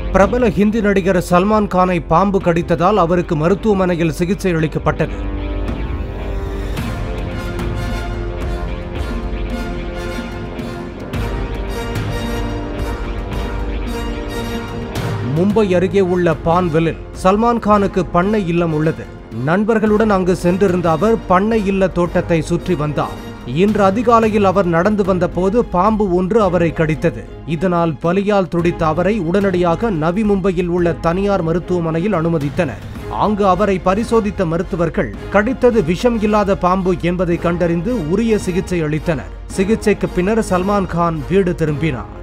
பிரபல ஹிந்தி நடிகர் சல்மான் கானை பாம்பு கடித்ததால் அவருக்கு மருத்துவமனையில் சிகிச்சை அளிக்கப்பட்டது மும்பை அருகே உள்ள பான்வெல்லில் சல்மான் கானுக்கு பண்ணை இல்லம் உள்ளது நண்பர்களுடன் அங்கு சென்றிருந்த அவர் பண்ணை இல்ல தோட்டத்தை சுற்றி வந்தார் இன்று அதிகாலையில் அவர் நடந்து வந்தபோது பாம்பு ஒன்று அவரை கடித்தது இதனால் பலியால் துடித்த அவரை உடனடியாக நவி மும்பையில் உள்ள தனியார் மருத்துவமனையில் அனுமதித்தனர் அங்கு அவரை பரிசோதித்த மருத்துவர்கள் கடித்தது விஷம் இல்லாத பாம்பு என்பதை கண்டறிந்து உரிய சிகிச்சை அளித்தனர் சிகிச்சைக்கு பின்னர் சல்மான் கான் வீடு திரும்பினார்